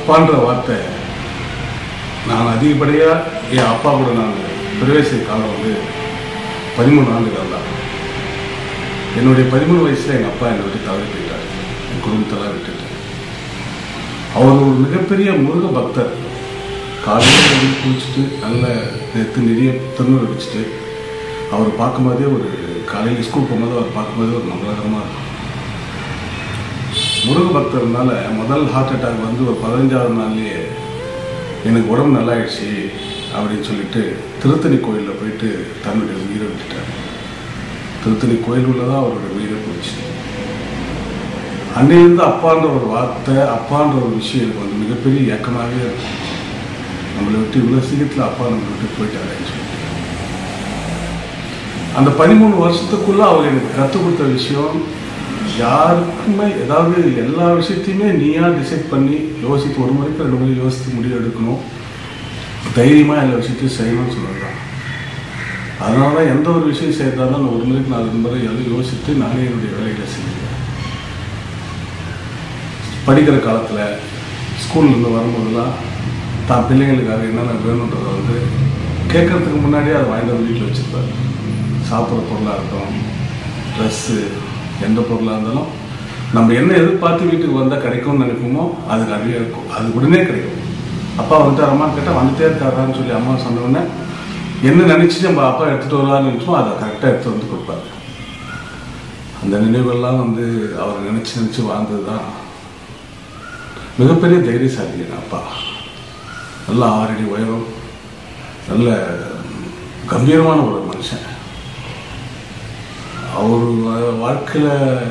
அப்பான்ற வார்த்தை நான் அதிகப்படியாக என் அப்பா கூட நான் பிரவேசித்த காலம் வந்து பதிமூணு ஆண்டுகள் தான் என்னுடைய பதிமூணு வயசில் எங்கள் அப்பா என்னை விட்டு தவறி போயிட்டார் என் குடும்பத்தெல்லாம் விட்டுட்டு அவர் ஒரு மிகப்பெரிய முருக பக்தர் காலையில் எழுந்து குளிச்சுட்டு நல்ல நேற்று நிறைய திருநூறு அடிச்சுட்டு அவர் பார்க்கும்போதே ஒரு காலையில் ஸ்கூல் போகும்போது அவர் பார்க்கும்போதே ஒரு மங்களகரமாக இருக்கும் முருக பக்தர்னால முதல் ஹார்ட் அட்டாக் வந்து ஒரு பதினஞ்சாவது நாள்லயே எனக்கு உடம்பு நல்லாயிடுச்சு அப்படின்னு சொல்லிட்டு திருத்தணி கோயிலில் போயிட்டு தன்னுடைய உயிரை விட்டுட்டார் திருத்தணி கோயில் உள்ளதான் அவருடைய உயிரை போச்சு அன்னையிலிருந்து அப்பான்ற ஒரு வார்த்தை அப்பான்ற ஒரு விஷயம் எனக்கு வந்து மிகப்பெரிய ஏக்கமாகவே இருக்கும் நம்மளை விட்டு இவ்வளோ சீக்கிரத்தில் அப்பா நம்மளை விட்டு போயிட்டாருன்னு சொல்லி அந்த பதிமூணு வருஷத்துக்குள்ள அவர் எனக்கு கற்றுக் கொடுத்த விஷயம் யாருக்குமே ஏதாவது எல்லா விஷயத்தையுமே நீயா டிசைட் பண்ணி யோசித்து ஒரு முறைக்கு ரெண்டு முறை யோசித்து முடிவு எடுக்கணும் தைரியமாக எல்லா விஷயத்தையும் செய்யணும்னு சொல்லுவாங்க அதனால தான் எந்த ஒரு விஷயம் செய்யறதாலும் நான் ஒரு முறைக்கு நாலு முறை எல்லாம் யோசித்து நானே என்னுடைய வேலைகளை செஞ்சேன் படிக்கிற காலத்தில் ஸ்கூல்லேருந்து வரும்போதெல்லாம் தான் பிள்ளைங்களுக்காக என்னென்ன வேணுன்றதை வந்து கேட்கறதுக்கு முன்னாடியே அதை வாங்கிட்டு வந்து வீட்டில் வச்சுருப்பாரு சாப்பிட்ற பொருளாக இருக்கட்டும் ட்ரெஸ்ஸு எந்த பொருளாக இருந்தாலும் நம்ம என்ன எதிர்பார்த்து வீட்டுக்கு வந்தால் கிடைக்கும்னு நினைப்போமோ அது நிறைய இருக்கும் அது உடனே கிடைக்கும் அப்பா வந்துட்டு அம்மா கேட்டால் வந்துட்டே இருக்காரான்னு சொல்லி அம்மா சொன்ன உடனே என்ன நினச்சிட்டு நம்ம அப்பா எடுத்துகிட்டு வரலான்னு நினச்சோம் அதை கரெக்டாக எடுத்து வந்து கொடுப்பாரு அந்த நினைவுகள்லாம் வந்து அவர் நினச்சி நினச்சி வாழ்ந்தது தான் மிகப்பெரிய தைரியசாலி என் அப்பா நல்ல ஆறடி உயரம் நல்ல கம்பீரமான ஒரு மனுஷன் அவர் வா- வாழ்க்கையில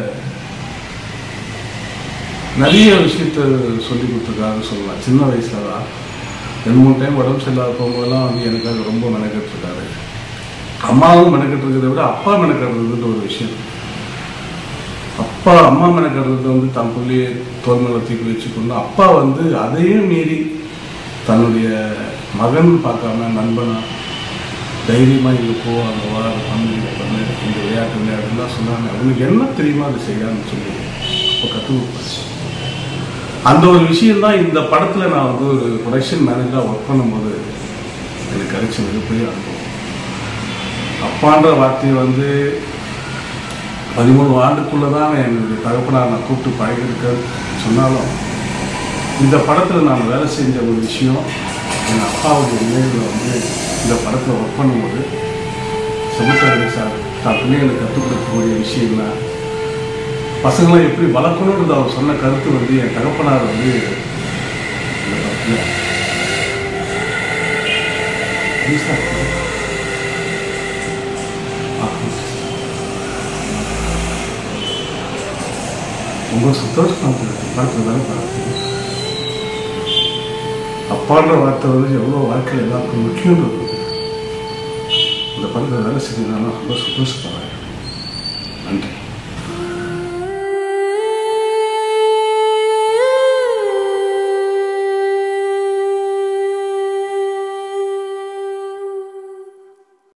நிறைய விஷயத்த சொல்லி கொடுத்துருக்காருன்னு சொல்லலாம் சின்ன வயசுல தான் ரெண்டு மூணு டைம் உடம்பு சரியில்லாத போகும்போதெல்லாம் வந்து எனக்காக ரொம்ப மெனக்கெட்டுருக்காரு அம்மாவும் மெனக்கெட்டு இருக்கிறத விட அப்பா மெனக்கெடுறதுன்ற ஒரு விஷயம் அப்பா அம்மா மெனக்கெடுறது வந்து தன் பிள்ளையை தோல் மேல தூக்கி வச்சுக்கொண்டு அப்பா வந்து அதையும் மீறி தன்னுடைய மகன் பார்க்காம நண்பனா தைரியமா இங்க போ அங்க வா அதை பண்ணு இதை பண்ணு இந்த விளையாட்டு விளையாட்டுலாம் சொன்னாங்க அவனுக்கு என்ன தெரியுமோ அதை செய்யான்னு சொல்லி அப்போ கற்றுக் கொடுப்பாச்சு அந்த ஒரு விஷயம் தான் இந்த படத்துல நான் வந்து ஒரு ப்ரொடக்ஷன் மேனேஜராக ஒர்க் பண்ணும்போது எனக்கு கிடைச்ச மிகப்பெரிய அனுபவம் அப்பான்ற வார்த்தையை வந்து பதிமூணு ஆண்டுக்குள்ள தான் என்னுடைய தகப்பனார் நான் கூப்பிட்டு பழகிருக்கேன் சொன்னாலும் இந்த படத்தில் நான் வேலை செஞ்ச ஒரு விஷயம் என் அப்பாவுடைய நினைவில் வந்து இந்த படத்தில் ஒர்க் பண்ணும்போது செமித்தரவி சார் தான் பிள்ளைங்களுக்கு கற்றுக் கொடுக்கக்கூடிய விஷயம்னா பசங்களை எப்படி வளர்க்கணுன்றது அவர் சொன்ன கருத்து வந்து என் தகப்பனார் வந்து இந்த படத்துல Please stop. ஆ, ரொம்ப சந்தோஷமா இருந்தது படத்தில் வேலை பார்த்து அப்பான்ற வார்த்தை வந்து எவ்வளோ வாழ்க்கையில் எல்லாருக்கும் முக்கியன்றது இந்த படத்தில் வேலை செஞ்சதுனால ரொம்ப சந்தோஷப்படுறேன் நன்றி